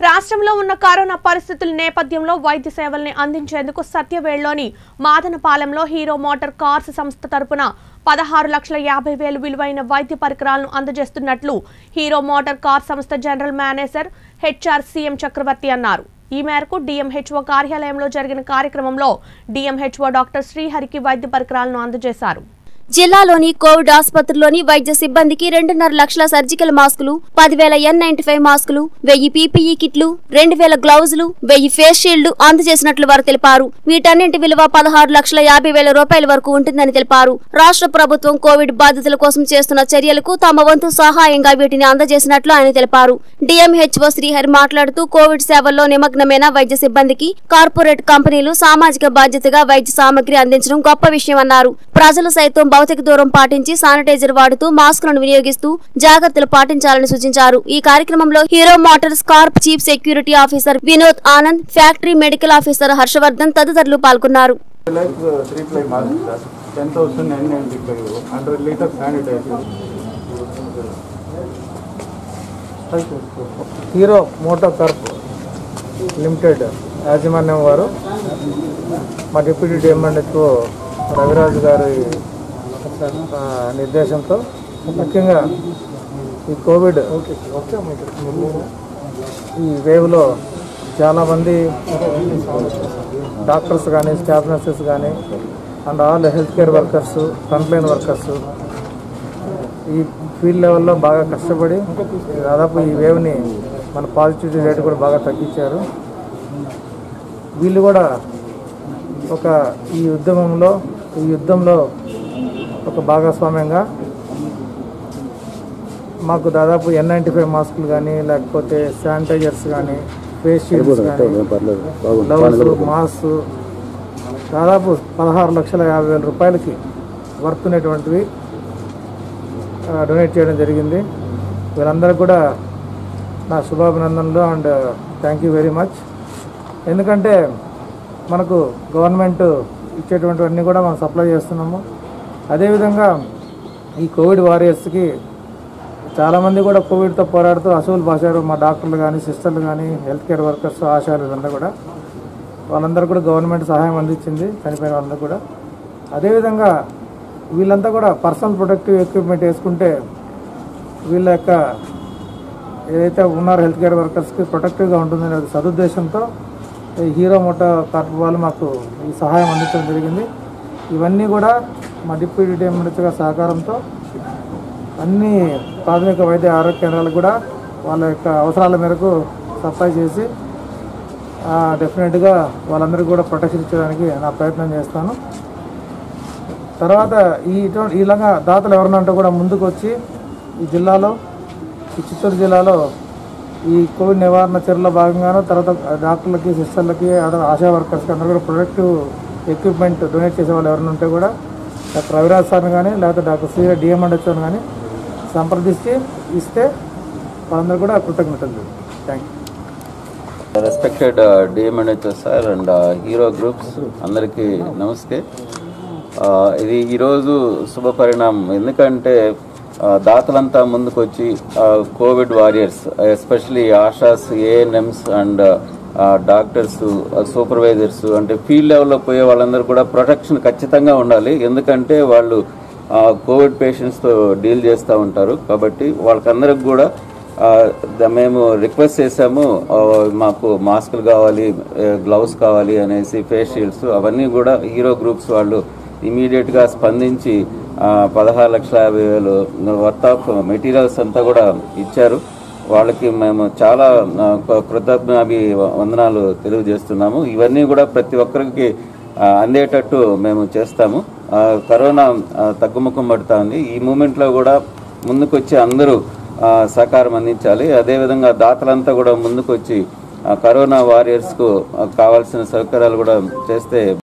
రాష్ట్రంలో ఉన్న కరోనా పరిస్థితుల నేపథ్యంలో వైద్య సేవల్ని అందించేందుకు సత్యవేళ్లోని మాదనపాలెంలో హీరో మోటార్ కార్స్ సంస్థ తరపున పదహారు లక్షల యాభై వేలు విలువైన వైద్య పరికరాలను అందజేస్తున్నట్లు హీరో మోటార్ కార్ సంస్థ general manager HR CM Chakravarthi అన్నారు ఈ మేరకు డిఎంహెచ్ఓ కార్యాలయంలో జరిగిన కార్యక్రమంలో డిఎంహెచ్ఓ డాక్టర్ శ్రీహరికి వైద్య పరికరాలను అందజేశారు జిల్లాలోని కోవిడ్ ఆసుపత్రిలోని వైద్య సిబ్బందికి రెండున్నర లక్షల సర్జికల్ మాస్కులు పదివేల ఎన్ నైన్టీ ఫైవ్ మాస్కులు వెయ్యి పీపీఈ కిట్లు రెండు వేల గ్లౌజులు వెయ్యి ఫేస్ షీల్డ్ అందజేసినట్లు వారు తెలిపారు వీటన్నింటి విలువ పదహారు లక్షల యాభై వేల రూపాయల వరకు ఉంటుందని తెలిపారు రాష్ట్ర ప్రభుత్వం కోవిడ్ బాధితుల కోసం చేస్తున్న చర్యలకు తమ వంతు సహాయంగా వీటిని అందజేసినట్లు ఆయన తెలిపారు డిఎంహెచ్ఓ శ్రీహరి మాట్లాడుతూ కోవిడ్ సేవల్లో నిమగ్నమైన వైద్య సిబ్బందికి కార్పొరేట్ కంపెనీలు సామాజిక బాధ్యతగా వైద్య సామగ్రి అందించడం గొప్ప విషయమన్నారు ప్రజలు సైతం భౌతిక దూరం పాటించి శానిటైజర్ వాడుతూ మాస్కులను వినియోగిస్తూ జాగ్రత్తలు పాటించాలని సూచించారు ఈ కార్యక్రమంలో Hero Motors Corp chief security officer Vinod Anand factory medical officer Harshavardhan తదితరులు పాల్గొన్నారు like three ply mask sir ten thousand N ninety five hundred litre sanitizer Hero Moto Corp limited యాజమాన్యం వారు మా డిప్యూటీ డిఎంఎన్హెచ్ఓ రవిరాజు గారి ఆ, నిర్దేశంతో ముఖ్యంగా ఈ కోవిడ్ ఈ వేవ్లో చాలామంది డాక్టర్స్ కానీ స్టాఫ్ నర్సెస్ కానీ and all health care workers frontline workers ఈ ఫీల్డ్ లెవెల్లో బాగా కష్టపడి దాదాపు ఈ వేవ్ని మన పాజిటివిటీ రేట్ కూడా బాగా తగ్గించారు వీళ్ళు కూడా ఒక ఈ ఉద్యమంలో ఈ యుద్ధంలో ఒక భాగస్వామ్యంగా మాకు దాదాపు ఎన్ నైంటీ ఫైవ్ మాస్కులు కానీ లేకపోతే శానిటైజర్స్ కానీ ఫేస్ షీల్డ్స్ కానీ గ్లౌస్ మాస్క్ దాదాపు పదహారు లక్షల యాభై వేల రూపాయలకి వర్తున్నటువంటివి డొనేట్ చేయడం జరిగింది వీళ్ళందరికీ కూడా నా శుభాభినందనలు and thank you very much ఎందుకంటే మనకు గవర్నమెంట్ ఇచ్చేటువంటివన్నీ కూడా మనం సప్లై చేస్తున్నాము అదేవిధంగా ఈ కోవిడ్ వారియర్స్కి చాలామంది కూడా కోవిడ్తో పోరాడుతూ అసూలు బాసారు మా డాక్టర్లు కానీ సిస్టర్లు కానీ హెల్త్ కేర్ వర్కర్స్ ఆశాలు వీళ్ళందరూ కూడా వాళ్ళందరూ కూడా గవర్నమెంట్ సహాయం అందించింది చనిపోయిన వాళ్ళందరూ కూడా అదేవిధంగా వీళ్ళంతా కూడా పర్సనల్ ప్రొటెక్టివ్ ఎక్విప్మెంట్ వేసుకుంటే వీళ్ళ యొక్క ఏదైతే ఉన్నారో హెల్త్ కేర్ వర్కర్స్కి ప్రొటెక్టివ్గా ఉంటుందనే సదుద్దేశంతో ఈ హీరో మోటో కార్ప్ వాళ్ళు మాకు ఈ సహాయం అందించడం జరిగింది ఇవన్నీ కూడా మా డిప్యూటీ డిఎంహెచ్ గారి సహకారంతో అన్ని ప్రాథమిక వైద్య ఆరోగ్య కేంద్రాలకు కూడా వాళ్ళ యొక్క అవసరాల మేరకు సప్లై చేసి డెఫినెట్గా వాళ్ళందరికీ కూడా ప్రొటెక్షన్ ఇచ్చడానికి నా ప్రయత్నం చేస్తాను తర్వాత ఈ ఇటువంటి ఇలాగా దాతలు ఎవరన్నా ఉంటే కూడా ముందుకు వచ్చి ఈ జిల్లాలో ఈ చిత్తూరు జిల్లాలో ఈ కోవిడ్ నివారణ చర్యలో భాగంగాను తర్వాత డాక్టర్లకి సిస్టర్లకి అదర్ ఆశా వర్కర్స్కి అందరూ కూడా ప్రొడక్టివ్ ఎక్విప్మెంట్ డొనేట్ చేసే వాళ్ళు ఎవరైనా ఉంటే కూడా డాక్టర్ రవిరాజ్ సార్ని కానీ లేకపోతే డాక్టర్ శ్రీ డిఎంఎండ్హెచ్ఓని కానీ సంప్రదించి ఇస్తే వాళ్ళందరూ కూడా కృతజ్ఞతలు thank you respected DMHO sir and Hero groups అందరికీ నమస్తే Uh, ఇది ఈరోజు శుభ పరిణామం ఎందుకంటే uh, దాతలంతా ముందుకు వచ్చి Covid warriors especially ASHAs ANMs and doctors supervisors అంటే ఫీల్డ్ లెవెల్లో పోయే వాళ్ళందరూ కూడా ప్రొటెక్షన్ ఖచ్చితంగా ఉండాలి ఎందుకంటే వాళ్ళు కోవిడ్ పేషెంట్స్తో డీల్ చేస్తూ ఉంటారు కాబట్టి వాళ్ళకందరికి కూడా ఆ, ద- మేము రిక్వెస్ట్ చేసాము ఆ, మాకు మాస్కులు కావాలి గ్లౌస్ కావాలి అనేసి ఫేస్ షీల్డ్స్ అవన్నీ కూడా హీరో గ్రూప్స్ వాళ్ళు ఇమీడియట్ గా స్పందించి ఆ, పదహారు లక్షల యాభై వేలు వర్త్ ఆఫ్ మెటీరియల్స్ అంతా కూడా ఇచ్చారు వాళ్ళకి మేము చాలా ఆ, కృ- కృతజ్ఞాభి వందనాలు తెలియజేస్తున్నాము ఇవన్నీ కూడా ప్రతి ఒక్కరికి ఆ, అందేటట్టు మేము చేస్తాము ఆ, కరోనా ఆ, తగ్గుముఖం పడుతా ఉంది ఈ మూమెంట్లో కూడా ముందుకొచ్చి అందరూ ఆ, సహకారం అందించాలి అదేవిధంగా దాతలంతా కూడా ముందుకొచ్చి ఆ, కరోనా వారియర్స్కు ఆ, కావాల్సిన సౌకర్యాలు కూడా చేస్తే